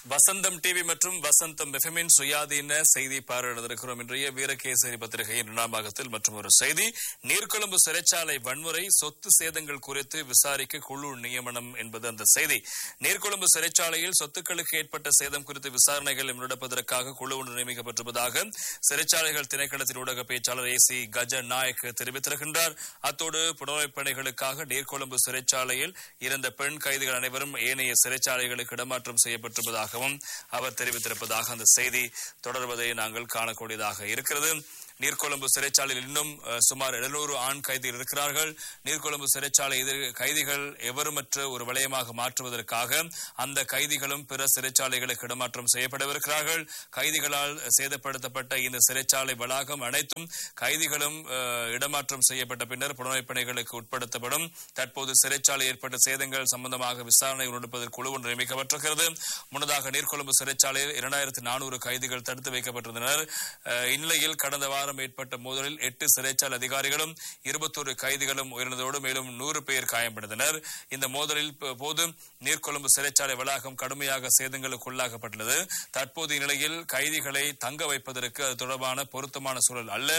வசந்தம் TV மற்றும் வசந்தம் எஃப்எம்மின் சுயாதீன செய்தி பார்வையிடவிருக்கிறோம் இன்றைய வீரகேசரி பத்திரிகையின் இரண்டாம் பாகத்தில் மற்றும் ஒரு செய்தி நீர்கொழும்பு சிறைச்சாலை வன்முறை சொத்து சேதங்கள் குறித்து விசாரிக்க குழு நியமனம் என்பது அந்த செய்தி நீர்கொழும்பு சிறைச்சாலையில் சொத்துக்களுக்கு ஏற்பட்ட சேதம் குறித்து விசாரணைகள் முன்னெடுப்பதற்காக குழு ஒன்று நியமிக்கப்பட்டிருப்பதாக சிறைச்சாலைகள் திணைக்களத்தின் ஊடக பேச்சாளர் ஏ சி கஜ நாயக் தெரிவித்திருக்கின்றார் அத்தோடு புனரமைப்பு பணிகளுக்காக நீர்கொழும்பு சிறைச்சாலையில் இருந்த பெண் கைதிகள் அனைவரும் ஏனைய சிறைச்சாலைகளுக்கு இடமாற்றம் செய்யப்பட்டிருப்பதாகவும் அவர் தெரிவித்திருப்பதாக அந்த செய்தி தொடர்வதை நாங்கள் காணக்கூடியதாக இருக்கிறது நீர்கொழும்பு சிறைச்சாலையில் இன்னும் அஹ், சுமார் எழுநூறு ஆண் கைதிகள் இருக்கிறார்கள் நீர்கொழும்பு சிறைச்சாலை எதிர் கைதிகள் எவருமற்ற ஒரு வளையமாக மாற்றுவதற்காக அந்த கைதிகளும் பிற சிறைச்சாலைகளுக்கு இடமாற்றம் செய்யப்படவிருக்கிறார்கள் கைதிகளால் சேதப்படுத்தப்பட்ட இந்த சிறைச்சாலை வளாகம் அனைத்தும் கைதிகளும் அஹ், இடமாற்றம் செய்யப்பட்ட பின்னர் புனரமைப்பு பணிகளுக்கு உட்படுத்தப்படும் தற்போது சிறைச்சாலை ஏற்பட்ட சேதங்கள் சம்பந்தமாக விசாரணை நடப்பதற்கு குழு ஒன்று நியமிக்கப்பட்டிருக்கிறது முன்னதாக நீர்கொழும்பு சிறைச்சாலையில் இரண்டாயிரத்தி நானூறு கைதிகள் தடுத்து வைக்கப்பட்டிருந்தனர் அஹ், இந்நிலையில் கடந்த வாரம் ஏற்பட்ட மோதலில் எட்டு சிறைச்சாலை அதிகாரிகளும் இருபத்தோரு கைதிகளும் உயிரிழந்ததோடு மேலும் நூறு பேர் காயமடைந்தனர் இந்த மோதலில் ப- போது நீர்கொழும்பு சிறைச்சாலை வளாகம் கடுமையாக சேதங்களுக்கு உள்ளாக்கப்பட்டுள்ளது தற்போது இந்நிலையில் கைதிகளை தங்க வைப்பதற்கு அது தொடர்பான பொருத்தமான சூழல் அல்ல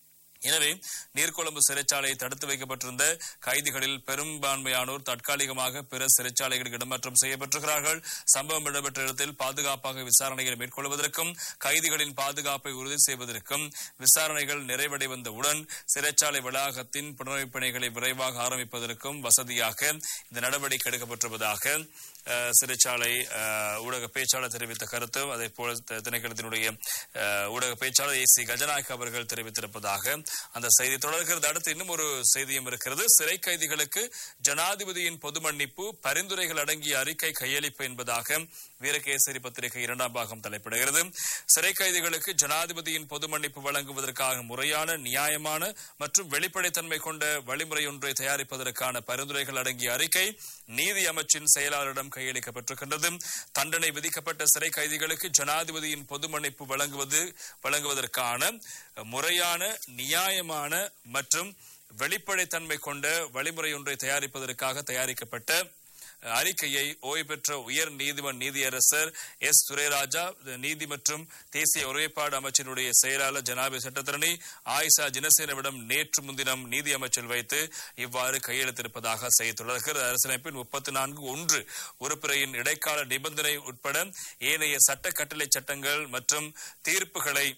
எனவே நீர்கொழும்பு சிறைச்சாலை தடுத்து வைக்கப்பட்டிருந்த கைதிகளில் பெரும்பான்மையானோர் தற்காலிகமாக பிற சிறைச்சாலைகளுக்கு இடமாற்றம் செய்யப்பட்டிருக்கிறார்கள் சம்பவம் இடம்பெற்ற இடத்தில் பாதுகாப்பாக விசாரணைகளை மேற்கொள்வதற்கும் கைதிகளின் பாதுகாப்பை உறுதி செய்வதற்கும் விசாரணைகள் நிறைவடைவந்தவுடன் சிறைச்சாலை வளாகத்தின் புனரமைப்பு பணிகளை விரைவாக ஆரம்பிப்பதற்கும் வசதியாக இந்த நடவடிக்கை எடுக்கப்பட்டிருப்பதாக அஹ், சிறைச்சாலை அஹ், ஊடக பேச்சாளர் தெரிவித்த கருத்து அதே போல த- திணைக்களத்தினுடைய அஹ், ஊடக பேச்சாளர் ஏ சி கஜநாயக் அவர்கள் தெரிவித்திருப்பதாக அந்த செய்தி தொடர்கிறது அடுத்து இன்னும் ஒரு செய்தியும் இருக்கிறது சிறை கைதிகளுக்கு ஜனாதிபதியின் பொது மன்னிப்பு பரிந்துரைகள் அடங்கிய அறிக்கை கையளிப்பு என்பதாக வீரகேசரி பத்திரிகை இரண்டாம் பாகம் தலைப்பிடுகிறது சிறை கைதிகளுக்கு ஜனாதிபதியின் பொது மன்னிப்பு வழங்குவதற்காக முறையான நியாயமான மற்றும் வெளிப்படைத்தன்மை கொண்ட வழிமுறை ஒன்றை தயாரிப்பதற்கான பரிந்துரைகள் அடங்கிய அறிக்கை நீதி அமைச்சின் செயலாளரிடம் கையளிக்கப்பட்டிருக்கின்றது தண்டனை விதிக்கப்பட்ட சிறை கைதிகளுக்கு ஜனாதிபதியின் பொது மன்னிப்பு வழங்குவது வழங்குவதற்கான முறையான நியாயமான மற்றும் வெளிப்படைத்தன்மை கொண்ட வழிமுறை ஒன்றை தயாரிப்பதற்காக தயாரிக்கப்பட்ட அறிக்கையை ஓய்வு பெற்ற உயர் நீதிமன்ற நீதியரசர் எஸ் துரைராஜா நீதி மற்றும் தேசிய ஒருமைப்பாடு அமைச்சினுடைய செயலாளர் ஜனாபி சட்டத்தரணி ஆயிஷா ஜினசேனவிடம் நேற்று முன்தினம் நீதி அமைச்சர் வைத்து இவ்வாறு கையெழுத்திருப்பதாக செய்துள்ளது அரசியலமைப்பின் முப்பத்தி நான்கு ஒன்று உறுப்பினரின் இடைக்கால நிபந்தனை உட்பட ஏனைய சட்ட கட்டளை சட்டங்கள் மற்றும் தீர்ப்புகளை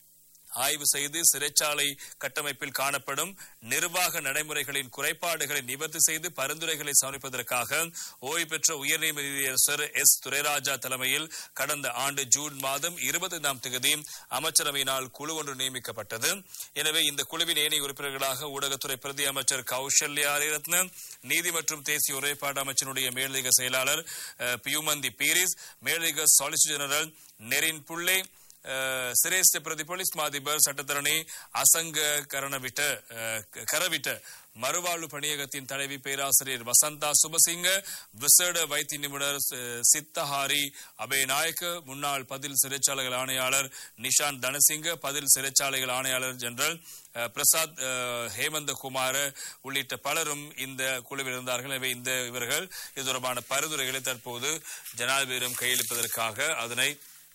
ஆய்வு செய்து சிறைச்சாலை கட்டமைப்பில் காணப்படும் நிர்வாக நடைமுறைகளின் குறைபாடுகளை நிவர்த்தி செய்து பரிந்துரைகளை சமர்ப்பிப்பதற்காக ஓய்வு பெற்ற உயர்நீதி நீதியரசர் எஸ் துரைராஜா தலைமையில் கடந்த ஆண்டு ஜூன் மாதம் இருபத்தைந்தாம் தேதி அமைச்சரவையினால் குழு ஒன்று நியமிக்கப்பட்டது எனவே இந்த குழுவின் ஏனைய உறுப்பினர்களாக ஊடகத்துறை பிரதி அமைச்சர் கௌசல்யா ரத்ன நீதி மற்றும் தேசிய ஒருமைப்பாடு அமைச்சினுடைய மேலதிக செயலாளர் அஹ், பியூமந்தி பீரிஸ் மேலதிக சாலிசிட்டர் ஜெனரல் நெரின் புள்ளே அஹ், சிரேஷ்ட பிரதி போலீஸ் மாதிபர் சட்டத்தரணி அசங்க கரணவிட்ட அஹ், கரவிட்ட மறுவாழ்வு பணியகத்தின் தலைவி பேராசிரியர் வசந்தா சுபசிங்க விசேட வைத்திய நிபுணர் சி- சித்தஹாரி அபயநாயக்க முன்னாள் பதில் சிறைச்சாலைகள் ஆணையாளர் நிஷாந்த் தனசிங்க பதில் சிறைச்சாலைகள் ஆணையாளர் ஜெனரல் அஹ், பிரசாத் அஹ், ஹேமந்தகுமார உள்ளிட்ட பலரும் இந்த குழுவில் இருந்தார்கள் எனவே இந்த இவர்கள் இது தொடர்பான பரிந்துரைகளை தற்போது ஜனாதிபதியிடம் கையளிப்பதற்காக அதனை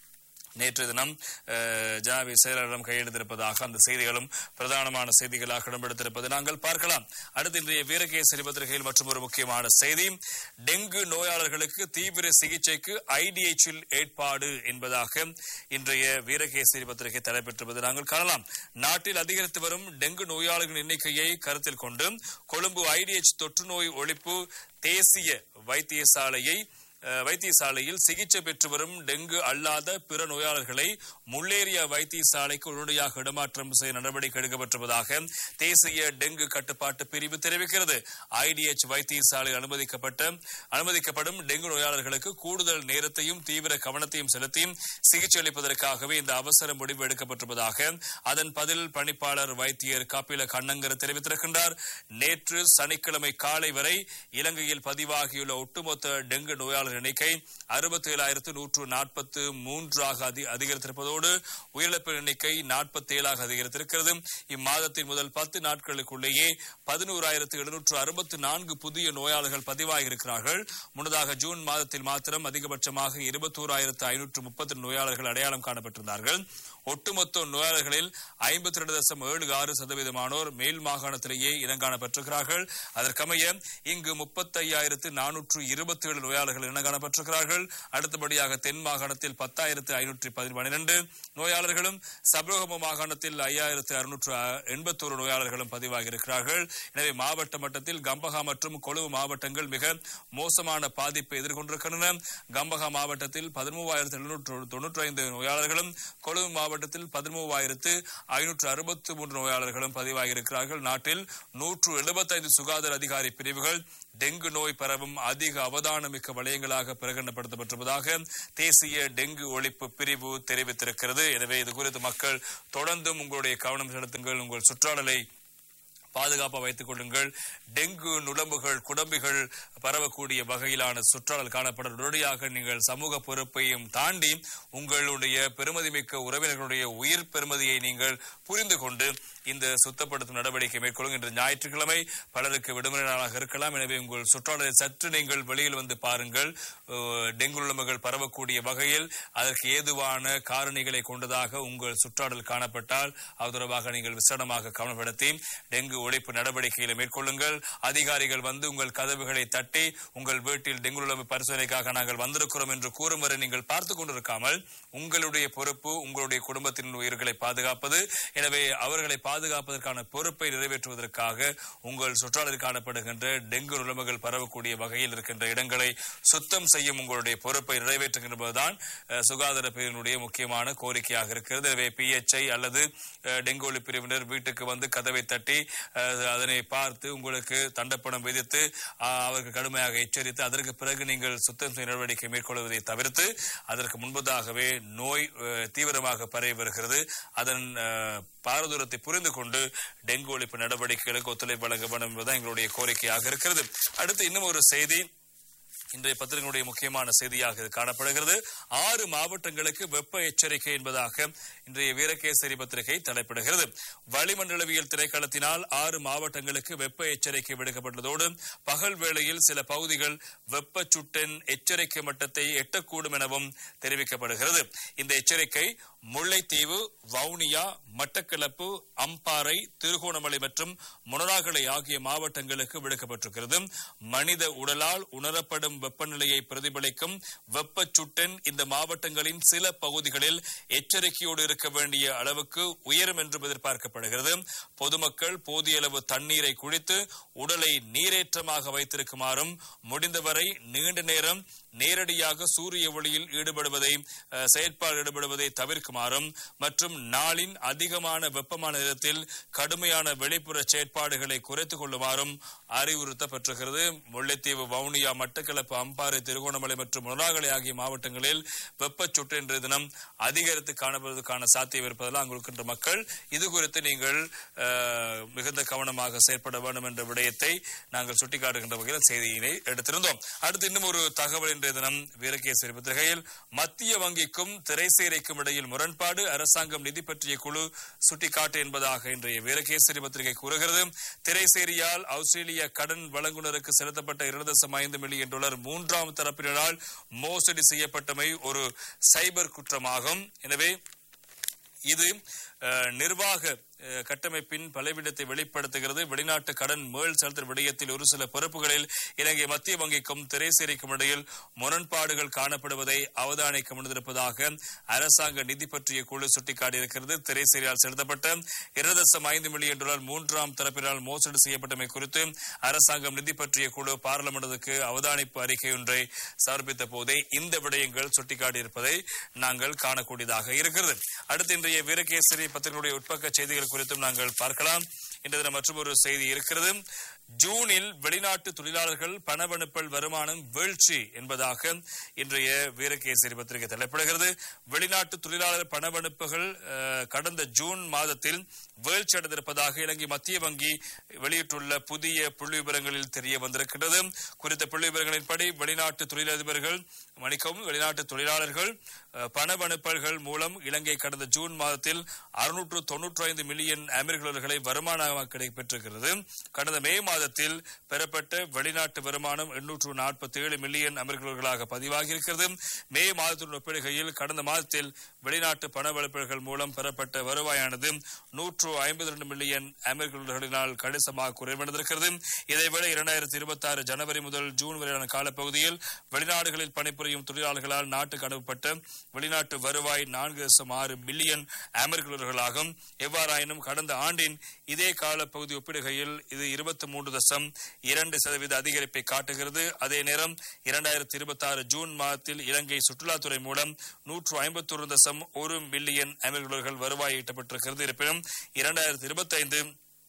நேற்று தினம் அஹ், ஜனாதிபதி செயலாளரிடம் கையெழுத்திருப்பதாக அந்த செய்திகளும் பிரதானமான செய்திகளாக இடம்பெடுத்திருப்பதை நாங்கள் பார்க்கலாம் அடுத்து இன்றைய வீரகேசரி பத்திரிகையில் மற்றும் ஒரு முக்கியமான செய்தி டெங்கு நோயாளர்களுக்கு தீவிர சிகிச்சைக்கு ஐடிஎச்சில் ஏற்பாடு என்பதாக இன்றைய வீரகேசரி பத்திரிகை தலைப்பெற்றிருப்பதை நாங்கள் காணலாம் நாட்டில் அதிகரித்து வரும் டெங்கு நோயாளர்களின் எண்ணிக்கையை கருத்தில் கொண்டு கொழும்பு ஐடிஎச் தொற்று நோய் ஒழிப்பு தேசிய வைத்தியசாலையை அஹ், வைத்தியசாலையில் சிகிச்சை பெற்று வரும் டெங்கு அல்லாத பிற நோயாளர்களை முள்ளேரியா வைத்தியசாலைக்கு உடனடியாக இடமாற்றம் செய்ய நடவடிக்கை எடுக்கப்பட்டிருப்பதாக தேசிய டெங்கு கட்டுப்பாட்டு பிரிவு தெரிவிக்கிறது ஐடிஎச் வைத்தியசாலையில் அனுமதிக்கப்பட்ட அனுமதிக்கப்படும் டெங்கு நோயாளர்களுக்கு கூடுதல் நேரத்தையும் தீவிர கவனத்தையும் செலுத்தி சிகிச்சை அளிப்பதற்காகவே இந்த அவசர முடிவு எடுக்கப்பட்டிருப்பதாக அதன் பதில் பணிப்பாளர் வைத்தியர் காப்பில கண்ணங்கர் தெரிவித்திருக்கின்றார் நேற்று சனிக்கிழமை காலை வரை இலங்கையில் பதிவாகியுள்ள ஒட்டுமொத்த டெங்கு நோயாளர்கள் நோயாளர் எண்ணிக்கை அறுபத்தி ஏழாயிரத்து நூற்று நாற்பத்து மூன்றாக அதி அதிகரித்திருப்பதோடு உயிரிழப்பு எண்ணிக்கை நாற்பத்தி ஏழாக அதிகரித்திருக்கிறது இம்மாதத்தின் முதல் பத்து நாட்களுக்குள்ளேயே பதினோராயிரத்து எழுநூற்று அறுபத்து நான்கு புதிய நோயாளர்கள் பதிவாகியிருக்கிறார்கள் முன்னதாக ஜூன் மாதத்தில் மாத்திரம் அதிகபட்சமாக இருபத்தோராயிரத்து ஐநூற்று முப்பத்தி நோயாளர்கள் அடையாளம் காணப்பட்டிருந்தார்கள் ஒட்டுமொத்த நோயாளர்களில் ஐம்பத்தி ரெண்டு தசம் ஏழு ஆறு சதவீதமானோர் மேல் மாகாணத்திலேயே இனங்காணப்பட்டிருக்கிறார்கள் அதற்கமைய இங்கு முப்பத்தையாயிரத்து நானூற்று இருபத்தி ஏழு நோயாளர்கள் இனங்காணப்பட்டிருக்கிறார்கள் அடுத்தபடியாக தென் மாகாணத்தில் பத்தாயிரத்து ஐநூற்றி பன்னிரண்டு நோயாளர்களும் சபரோகம மாகாணத்தில் ஐயாயிரத்து அறுநூற்று எண்பத்தோரு நோயாளர்களும் பதிவாகியிருக்கிறார்கள் எனவே மாவட்ட மட்டத்தில் கம்பகா மற்றும் கொழும்பு மாவட்டங்கள் மிக மோசமான பாதிப்பை எதிர்கொண்டிருக்கின்றன கம்பகா மாவட்டத்தில் பதிமூவாயிரத்து எழுநூற்று தொன்னூற்றி ஐந்து நோயாளர்களும் கொழும்பு மாவட்டத்தில் பதிமூவாயிரத்து ஐநூற்று அறுபத்தி மூன்று நோயாளர்களும் பதிவாகியிருக்கிறார்கள் நாட்டில் நூற்று எழுபத்தைந்து சுகாதார அதிகாரி பிரிவுகள் டெங்கு நோய் பரவும் அதிக அவதானமிக்க வலயங்களாக பிரகடனப்படுத்தப்பட்டிருப்பதாக தேசிய டெங்கு ஒழிப்பு பிரிவு தெரிவித்திருக்கிறது எனவே இது குறித்து மக்கள் தொடர்ந்தும் உங்களுடைய கவனம் செலுத்துங்கள் உங்கள் சுற்றாடலை பாதுகாப்பாக வைத்துக் கொள்ளுங்கள் டெங்கு நுளம்புகள் குடம்பிகள் பரவக்கூடிய வகையிலான சுற்றாடல் காணப்படும் உடனடியாக நீங்கள் சமூக பொறுப்பையும் தாண்டி உங்களுடைய பெருமதிமிக்க உறவினர்களுடைய உயிர் பெருமதியை நீங்கள் புரிந்து கொண்டு இந்த சுத்தப்படுத்தும் நடவடிக்கை மேற்கொள்ளும் இன்று ஞாயிற்றுக்கிழமை பலருக்கு விடுமுறை நாளாக இருக்கலாம் எனவே உங்கள் சுற்றாடலை சற்று நீங்கள் வெளியில் வந்து பாருங்கள் அஹ், டெங்கு நுளம்புகள் பரவக்கூடிய வகையில் அதற்கு ஏதுவான காரணிகளை கொண்டதாக உங்கள் சுற்றாடல் காணப்பட்டால் அது தொடர்பாக நீங்கள் விசேடமாக கவனப்படுத்தி டெங்கு ஒழிப்பு நடவடிக்கைகளை மேற்கொள்ளுங்கள் அதிகாரிகள் வந்து உங்கள் கதவுகளை தட்டி உங்கள் வீட்டில் டெங்கு நுளம்பு பரிசோதனைக்காக நாங்கள் வந்திருக்கிறோம் என்று கூறும் வரை நீங்கள் பார்த்துக் கொண்டிருக்காமல் உங்களுடைய பொறுப்பு உங்களுடைய குடும்பத்தின் உயிர்களை பாதுகாப்பது எனவே அவர்களை பாதுகாப்பதற்கான பொறுப்பை நிறைவேற்றுவதற்காக உங்கள் சுற்றாடலில் காணப்படுகின்ற டெங்கு நுளம்புகள் பரவக்கூடிய வகையில் இருக்கின்ற இடங்களை சுத்தம் செய்யும் உங்களுடைய பொறுப்பை நிறைவேற்றுகின்றதுதான் அஹ், சுகாதார பிரிவினுடைய முக்கியமான கோரிக்கையாக இருக்கிறது எனவே பிஎச்ஐ அல்லது அஹ், டெங்கு ஒழிப்பு பிரிவினர் வீட்டுக்கு வந்து கதவை தட்டி அஹ், அதனை பார்த்து உங்களுக்கு தண்டப்பணம் விதித்து அஹ், அவருக்கு கடுமையாக எச்சரித்து அதற்கு பிறகு நீங்கள் சுத்தம் செய்யும் நடவடிக்கை மேற்கொள்வதை தவிர்த்து அதற்கு முன்பதாகவே நோய் அஹ், தீவிரமாக பரவி வருகிறது அதன் அஹ், பாரதூரத்தை புரிந்து கொண்டு டெங்கு ஒழிப்பு நடவடிக்கைகளுக்கு ஒத்துழைப்பு வழங்க வேண்டும் என்பதுதான் எங்களுடைய கோரிக்கையாக இருக்கிறது அடுத்து இன்னும் ஒரு செய்தி இன்றைய பத்திரிகையுடைய முக்கியமான செய்தியாக இது காணப்படுகிறது ஆறு மாவட்டங்களுக்கு வெப்ப எச்சரிக்கை என்பதாக இன்றைய வீரகேசரி பத்திரிகை தலைப்பிடுகிறது வளிமண்டலவியல் திணைக்களத்தினால் ஆறு மாவட்டங்களுக்கு வெப்ப எச்சரிக்கை விடுக்கப்பட்டுள்ளதோடு பகல் வேளையில் சில பகுதிகள் வெப்ப சுட்டென் எச்சரிக்கை மட்டத்தை எட்டக்கூடும் எனவும் தெரிவிக்கப்படுகிறது இந்த எச்சரிக்கை முல்லைத்தீவு வவுனியா மட்டக்களப்பு அம்பாறை திருகோணமலை மற்றும் முனராகலை ஆகிய மாவட்டங்களுக்கு விடுக்கப்பட்டிருக்கிறது மனித உடலால் உணரப்படும் வெப்பநிலையை பிரதிபலிக்கும் வெப்ப சுட்டென் இந்த மாவட்டங்களின் சில பகுதிகளில் எச்சரிக்கையோடு இருக்க வேண்டிய அளவுக்கு உயரும் என்றும் எதிர்பார்க்கப்படுகிறது பொதுமக்கள் போதிய அளவு தண்ணீரை குடித்து உடலை நீரேற்றமாக வைத்திருக்குமாறும் முடிந்தவரை நீண்ட நேரம் நேரடியாக சூரிய ஒளியில் ஈடுபடுவதை அஹ், செயற்பாடு ஈடுபடுவதை தவிர்க்குமாறும் மற்றும் நாளின் அதிகமான வெப்பமான நேரத்தில் கடுமையான வெளிப்புற செயற்பாடுகளை குறைத்துக் கொள்ளுமாறும் அறிவுறுத்தப்பட்டிருக்கிறது முல்லைத்தீவு வவுனியா மட்டக்களப்பு அம்பாறை திருகோணமலை மற்றும் முனாகலை ஆகிய மாவட்டங்களில் வெப்பச்சுட்டு இன்றைய தினம் அதிகரித்து காணப்படுவதற்கான சாத்தியம் இருப்பதால் அங்கு இருக்கின்ற மக்கள் இது குறித்து நீங்கள் அஹ், மிகுந்த கவனமாக செயற்பட வேண்டும் என்ற விடயத்தை நாங்கள் சுட்டிக்காட்டுகின்ற வகையில் செய்தியினை எடுத்திருந்தோம் அடுத்து இன்னும் ஒரு தகவல் இன்றைய தினம் வீரகேசரி பத்திரிகையில் மத்திய வங்கிக்கும் திரைசேரிக்கும் இடையில் முரண்பாடு அரசாங்கம் நிதி பற்றிய குழு சுட்டிக்காட்டு என்பதாக இன்றைய வீரகேசரி பத்திரிகை கூறுகிறது திரைசேரியால் ஆஸ்திரேலிய கடன் வழங்குனருக்கு செலுத்தப்பட்ட இரண்டு தசம் ஐந்து மில்லியன் டாலர் மூன்றாம் தரப்பினரால் மோசடி செய்யப்பட்டமை ஒரு சைபர் குற்றமாகும் எனவே இது அஹ், நிர்வாக அஹ், கட்டமைப்பின் பலவீனத்தை வெளிப்படுத்துகிறது வெளிநாட்டு கடன் மேல் செலுத்தல் விடயத்தில் ஒரு சில பொறுப்புகளில் இலங்கை மத்திய வங்கிக்கும் திரைசேரிக்கும் இடையில் முரண்பாடுகள் காணப்படுவதை அவதானிக்க முடிந்திருப்பதாக அரசாங்க நிதி பற்றிய குழு சுட்டிக்காட்டியிருக்கிறது திரைசேரியால் செலுத்தப்பட்ட இரண்டு தசம் ஐந்து மில்லியன் டாலர் மூன்றாம் தரப்பினால் மோசடி செய்யப்பட்டமை குறித்து அரசாங்கம் நிதி பற்றிய குழு பார்லமெண்டத்துக்கு அவதானிப்பு அறிக்கை ஒன்றை சமர்ப்பித்த போதே இந்த விடயங்கள் சுட்டிக்காட்டியிருப்பதை நாங்கள் காணக்கூடியதாக இருக்கிறது அடுத்து இன்றைய வீரகேசரி பத்திரிகையுடைய உட்பக்க செய்திகள் குறித்தும் நாங்கள் பார்க்கலாம் இன்று தினம் மற்றொரு செய்தி இருக்கிறது ஜூனில் வெளிநாட்டு தொழிலாளர்கள் பணவனுப்பல் வருமானம் வீழ்ச்சி என்பதாக இன்றைய வீரகேசரி பத்திரிகை தலைப்பிடுகிறது வெளிநாட்டு தொழிலாளர் பணவனுப்புகள் அஹ், கடந்த ஜூன் மாதத்தில் வீழ்ச்சி அடைந்திருப்பதாக இலங்கை மத்திய வங்கி வெளியிட்டுள்ள புதிய புள்ளி விவரங்களில் தெரிய வந்திருக்கிறது குறித்த புள்ளி விவரங்களின்படி வெளிநாட்டு தொழிலதிபர்கள் மன்னிக்கவும் வெளிநாட்டு தொழிலாளர்கள் அஹ், பணவனுப்பல்கள் மூலம் இலங்கை கடந்த ஜூன் மாதத்தில் அறுநூற்று தொன்னூற்றி ஐந்து மில்லியன் அமெரிக்க டாலர்களை வருமானமாக கிடைக்கப்பெற்றிருக்கிறது கடந்த மே மாதத்தில் பெறப்பட்ட வெளிநாட்டு வருமானம் எண்ணூற்று நாற்பத்தி ஏழு மில்லியன் அமெரிக்க டாலர்களாக பதிவாகியிருக்கிறது மே மாதத்துடன் ஒப்பிடுகையில் கடந்த மாதத்தில் வெளிநாட்டு பணவெளுப்புகள் மூலம் பெறப்பட்ட வருவாயானது நூற்று ஐம்பத்தி ரெண்டு மில்லியன் அமெரிக்க டாலர்களினால் கணிசமாக குறைவடைந்திருக்கிறது இதேவேளை இரண்டாயிரத்தி இருபத்தி ஆறு ஜனவரி முதல் ஜூன் வரையான காலப்பகுதியில் வெளிநாடுகளில் பணிபுரியும் தொழிலாளர்களால் நாட்டுக்கு அனுப்பப்பட்ட வெளிநாட்டு வருவாய் நான்கு தசம் ஆறு பில்லியன் அமெரிக்க டாலர்களாகும் எவ்வாறாயினும் கடந்த ஆண்டின் இதே காலப்பகுதி ஒப்பிடுகையில் இது இருபத்தி மூன்று தசம் இரண்டு சதவீத அதிகரிப்பை காட்டுகிறது அதே நேரம் இரண்டாயிரத்தி இருபத்தி ஆறு ஜூன் மாதத்தில் இலங்கை சுற்றுலாத்துறை மூலம் நூற்று ஐம்பத்தொரு தசம் ஒரு மில்லியன் அமெரிக்க டாலர்கள் வருவாய் ஈட்டப்பட்டிருக்கிறது இருப்பினும் இரண்டாயிரத்தி இருபத்தி ஐந்து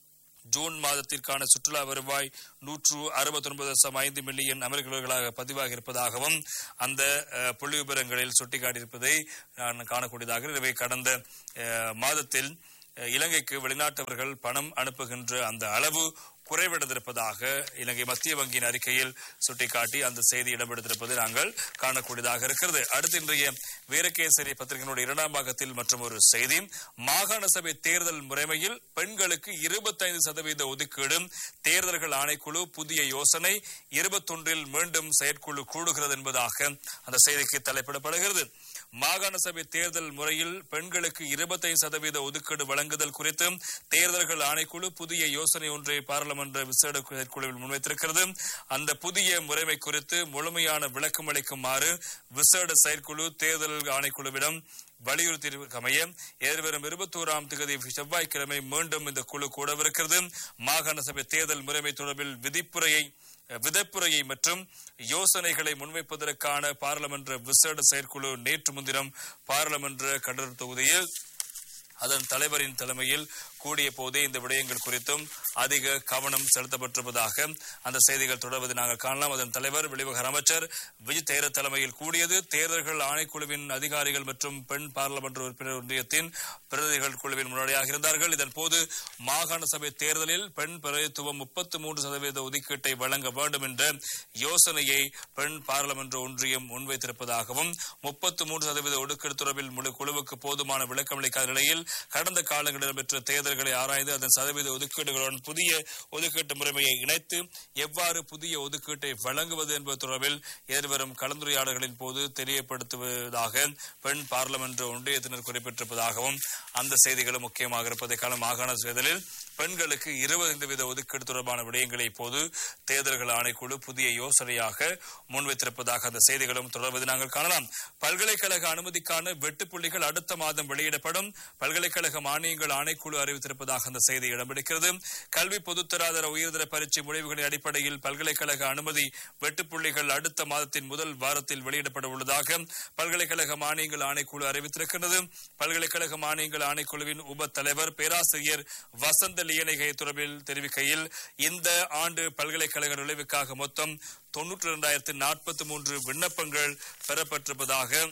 ஜூன் மாதத்திற்கான சுற்றுலா வருவாய் நூற்று அறுபத்தி ஒன்பது தசம் ஐந்து மில்லியன் அமெரிக்க டாலர்களாக பதிவாகி இருப்பதாகவும் அந்த அஹ், புள்ளி விவரங்களில் சுட்டிக்காட்டியிருப்பதை நான் காணக்கூடியதாக எனவே கடந்த அஹ், மாதத்தில் அஹ், இலங்கைக்கு வெளிநாட்டவர்கள் பணம் அனுப்புகின்ற அந்த அளவு குறைவடைந்திருப்பதாக இலங்கை மத்திய வங்கியின் அறிக்கையில் சுட்டிக்காட்டி அந்த செய்தி இடம்பெடுத்திருப்பதை நாங்கள் காணக்கூடியதாக இருக்கிறது அடுத்து இன்றைய வீரகேசரி பத்திரிகையினுடைய இரண்டாம் பாகத்தில் மற்றும் ஒரு செய்தி மாகாண சபை தேர்தல் முறைமையில் பெண்களுக்கு இருபத்தைந்து சதவீத ஒதுக்கீடு தேர்தல்கள் ஆணைக்குழு புதிய யோசனை இருபத்தொன்றில் மீண்டும் செயற்குழு கூடுகிறது என்பதாக அந்த செய்திக்கு தலைப்பிடப்படுகிறது மாகாண சபை தேர்தல் முறையில் பெண்களுக்கு இருபத்தைந்து சதவீத ஒதுக்கீடு வழங்குதல் குறித்து தேர்தல்கள் ஆணைக்குழு புதிய யோசனை ஒன்றை பாராளுமன்ற விசேட குழுவில் முன்வைத்திருக்கிறது அந்த புதிய முறைமை குறித்து முழுமையான விளக்கம் அளிக்குமாறு விசேட செயற்குழு தேர்தல் ஆணைக்குழுவிடம் வலியுறுத்தியமைய எதிர்வரும் இருபத்தோராம் தேதி செவ்வாய்க்கிழமை மீண்டும் இந்த குழு கூடவிருக்கிறது மாகாண சபை தேர்தல் முறைமை தொடர்பில் விதிப்புரையை விதப்புரையை மற்றும் யோசனைகளை முன்வைப்பதற்கான பாராளுமன்ற விசேட செயற்குழு நேற்று முன்தினம் பாராளுமன்ற கடல் தொகுதியில் அதன் தலைவரின் தலைமையில் கூடிய போதே இந்த விடயங்கள் குறித்தும் அதிக கவனம் செலுத்தப்பட்டிருப்பதாக அந்த செய்திகள் தொடர்வதை நாங்கள் காணலாம் அதன் தலைவர் வெளிவகார அமைச்சர் விஜய் தேர தலைமையில் கூடியது தேர்தல்கள் ஆணைக்குழுவின் அதிகாரிகள் மற்றும் பெண் பாராளுமன்ற உறுப்பினர் ஒன்றியத்தின் பிரதிநிதிகள் குழுவின் முன்னோடியாக இருந்தார்கள் இதன் போது மாகாண சபை தேர்தலில் பெண் பிரதித்துவம் முப்பத்தி மூன்று சதவீத ஒதுக்கீட்டை வழங்க வேண்டும் என்ற யோசனையை பெண் பாராளுமன்ற ஒன்றியம் முன்வைத்திருப்பதாகவும் முப்பத்தி மூன்று சதவீத ஒதுக்கீடு தொடர்பில் முழு குழுவுக்கு போதுமான விளக்கம் அளிக்காத நிலையில் கடந்த காலங்களில் இடம்பெற்ற தேர்தல்களை ஆராய்ந்து அதன் சதவீத ஒதுக்கீடுகளுடன் புதிய ஒதுக்கீட்டு முறைமையை இணைத்து எவ்வாறு புதிய ஒதுக்கீட்டை வழங்குவது என்பது தொடர்பில் எதிர்வரும் கலந்துரையாடல்களின் போது தெரியப்படுத்துவதாக பெண் பாராளுமன்ற ஒன்றியத்தினர் குறிப்பிட்டிருப்பதாகவும் அந்த செய்திகளும் முக்கியமாக இருப்பதை கால மாகாண தேர்தலில் பெண்களுக்கு இருபத்தைந்து வீத ஒதுக்கீடு தொடர்பான விடயங்களை இப்போது தேர்தல்கள் ஆணைக்குழு புதிய யோசனையாக முன்வைத்திருப்பதாக அந்த செய்திகளும் தொடர்வதை நாங்கள் காணலாம் பல்கலைக்கழக அனுமதிக்கான வெட்டுப்புள்ளிகள் அடுத்த மாதம் வெளியிடப்படும் பல்கலைக்கழக மானியங்கள் ஆணைக்குழு அறிவித்திருப்பதாக அந்த செய்தி இடம்பிடிக்கிறது கல்வி பொதுத்தராதர உயர்தர பரீட்சை முடிவுகளின் அடிப்படையில் பல்கலைக்கழக அனுமதி வெட்டுப்புள்ளிகள் அடுத்த மாதத்தின் முதல் வாரத்தில் வெளியிடப்பட உள்ளதாக பல்கலைக்கழக மானியங்கள் ஆணைக்குழு அறிவித்திருக்கிறது பல்கலைக்கழக மானியங்கள் ஆணைக்குழுவின் உப தலைவர் பேராசிரியர் வசந்த லியனகை தொடர்பில் தெரிவிக்கையில் இந்த ஆண்டு பல்கலைக்கழக நுழைவுக்காக மொத்தம் தொன்னூற்றி இரண்டாயிரத்தி நாற்பத்தி மூன்று விண்ணப்பங்கள் பெறப்பட்டிருப்பதாக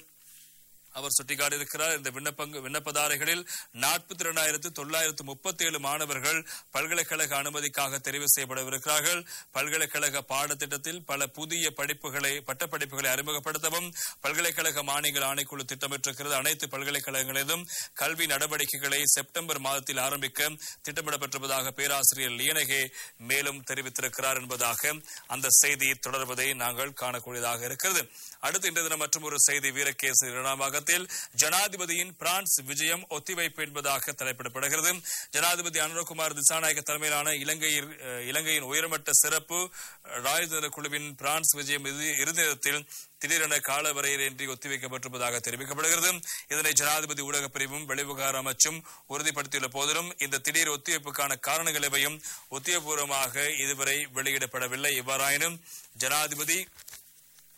அவர் சுட்டிக்காட்டியிருக்கிறார் இந்த விண்ணப்பங்க விண்ணப்பதாரிகளில் நாற்பத்தி இரண்டாயிரத்து தொள்ளாயிரத்து முப்பத்தி ஏழு மாணவர்கள் பல்கலைக்கழக அனுமதிக்காக தெரிவு செய்யப்படவிருக்கிறார்கள் பல்கலைக்கழக பாடத்திட்டத்தில் பல புதிய படிப்புகளை பட்டப்படிப்புகளை அறிமுகப்படுத்தவும் பல்கலைக்கழக மானியங்கள் ஆணைக்குழு திட்டமிட்டிருக்கிறது அனைத்து பல்கலைக்கழகங்களிலும் கல்வி நடவடிக்கைகளை செப்டம்பர் மாதத்தில் ஆரம்பிக்க திட்டமிடப்பட்டிருப்பதாக பேராசிரியர் லியனகே மேலும் தெரிவித்திருக்கிறார் என்பதாக அந்த செய்தி தொடர்வதை நாங்கள் காணக்கூடியதாக இருக்கிறது அடுத்து இன்றைய தினம் மற்றும் ஒரு செய்தி வீரகேசரி இரண்டாம் பாகத்தில் ஜனாதிபதியின் பிரான்ஸ் விஜயம் ஒத்திவைப்பு என்பதாக தலைப்பிடப்படுகிறது ஜனாதிபதி அனுரகுமார் திசாநாயக்க தலைமையிலான இலங்கையில் அஹ், இலங்கையின் உயர்மட்ட சிறப்பு ராஜதந்திர குழுவின் பிரான்ஸ் விஜயம் இறுதி இறுதி நேரத்தில் திடீரென கால வரையறையின்றி ஒத்திவைக்கப்பட்டிருப்பதாக தெரிவிக்கப்படுகிறது இதனை ஜனாதிபதி ஊடகப் பிரிவும் வெளிவிவகார அமைச்சும் உறுதிப்படுத்தியுள்ள போதிலும் இந்த திடீர் ஒத்திவைப்புக்கான காரணங்கள் எவையும் உத்தியபூர்வமாக இதுவரை வெளியிடப்படவில்லை இவ்வாறாயினும் ஜனாதிபதி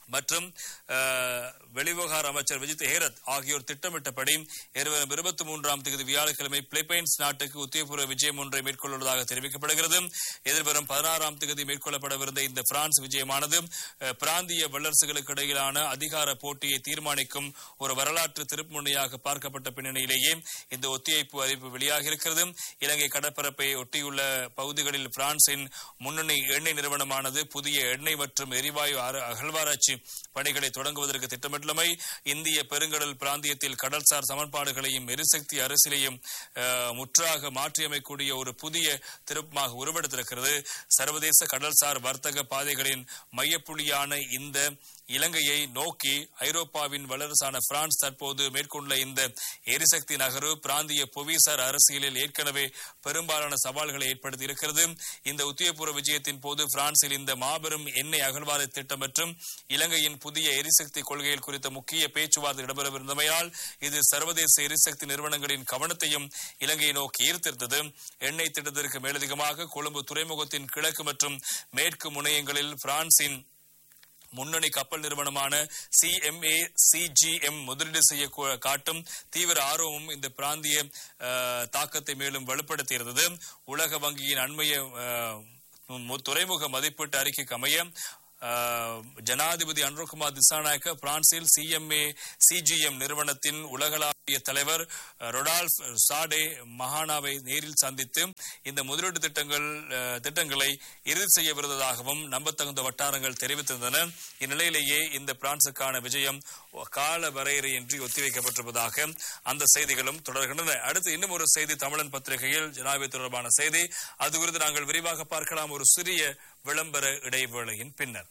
மற்றும் அஹ், வெளிவிவகார அமைச்சர் விஜித் ஹேரத் ஆகியோர் திட்டமிட்டபடி இருவரும் இருபத்தி மூன்றாம் தேதி வியாழக்கிழமை பிலிப்பைன்ஸ் நாட்டுக்கு உத்தியபூர்வ விஜயம் ஒன்றை மேற்கொள்வதாக தெரிவிக்கப்படுகிறது எதிர்வரும் பதினாறாம் தேதி மேற்கொள்ளப்படவிருந்த இந்த பிரான்ஸ் விஜயமானது அஹ், பிராந்திய வல்லரசுகளுக்கு இடையிலான அதிகார போட்டியை தீர்மானிக்கும் ஒரு வரலாற்று திருப்புமுனையாக பார்க்கப்பட்ட பின்னணியிலேயே இந்த ஒத்திவைப்பு அறிவிப்பு வெளியாக இருக்கிறது இலங்கை கடற்பரப்பை ஒட்டியுள்ள பகுதிகளில் பிரான்சின் முன்னணி எண்ணெய் நிறுவனமானது புதிய எண்ணெய் மற்றும் எரிவாயு அர- அகழ்வாராய்ச்சி பணிகளை தொடங்குவதற்கு திட்டமிட்டுள்ளமை இந்திய பெருங்கடல் பிராந்தியத்தில் கடல்சார் சமன்பாடுகளையும் எரிசக்தி அரசியலையும் அஹ், முற்றாக மாற்றியமைக்கக்கூடிய ஒரு புதிய திருப்பமாக உருவெடுத்திருக்கிறது சர்வதேச கடல்சார் வர்த்தக பாதைகளின் மையப்புள்ளியான இந்த இலங்கையை நோக்கி ஐரோப்பாவின் வல்லரசான பிரான்ஸ் தற்போது மேற்கொண்ட இந்த எரிசக்தி நகர்வு பிராந்திய புவிசார் அரசியலில் ஏற்கனவே பெரும்பாலான சவால்களை ஏற்படுத்தி இருக்கிறது இந்த உத்தியபூர்வ விஜயத்தின் போது பிரான்சில் இந்த மாபெரும் எண்ணெய் அகழ்வாரை திட்டம் மற்றும் இலங்கையின் புதிய எரிசக்தி கொள்கைகள் குறித்த முக்கிய பேச்சுவார்த்தை இடம்பெறவிருந்தமையால் இது சர்வதேச எரிசக்தி நிறுவனங்களின் கவனத்தையும் இலங்கையை நோக்கி ஈர்த்திருந்தது எண்ணெய் திட்டத்திற்கு மேலதிகமாக கொழும்பு துறைமுகத்தின் கிழக்கு மற்றும் மேற்கு முனையங்களில் பிரான்சின் முன்னணி கப்பல் நிறுவனமான சிஎம்ஏ சிஜிஎம் முதலீடு செய்ய கூ- காட்டும் தீவிர ஆர்வமும் இந்த பிராந்திய அஹ், தாக்கத்தை மேலும் வலுப்படுத்தியிருந்தது உலக வங்கியின் அண்மைய அஹ், மு- துறைமுக மதிப்பீட்டு அறிக்கைக்கு அமைய அஹ், ஜனாதிபதி அன்ரோகுமார் திசாநாயக்க பிரான்சில் சிஎம்ஏ சிஜிஎம் நிறுவனத்தின் உலகளாவிய தலைவர் அஹ், ரொடால்ஃப் சாடே மகானாவை நேரில் சந்தித்து இந்த முதலீட்டு திட்டங்கள் அஹ், திட்டங்களை இறுதி செய்யவிருந்ததாகவும் நம்பத்தகுந்த வட்டாரங்கள் தெரிவித்திருந்தன இந்நிலையிலேயே இந்த பிரான்சுக்கான விஜயம் கால வரையறையின்றி ஒத்திவைக்கப்பட்டிருப்பதாக அந்த செய்திகளும் தொடர்கின்றன அடுத்து இன்னும் ஒரு செய்தி தமிழன் பத்திரிகையில் ஜனாதிபதி தொடர்பான செய்தி அது குறித்து நாங்கள் விரிவாக பார்க்கலாம் ஒரு சிறிய விளம்பர இடைவேளையின் பின்னர்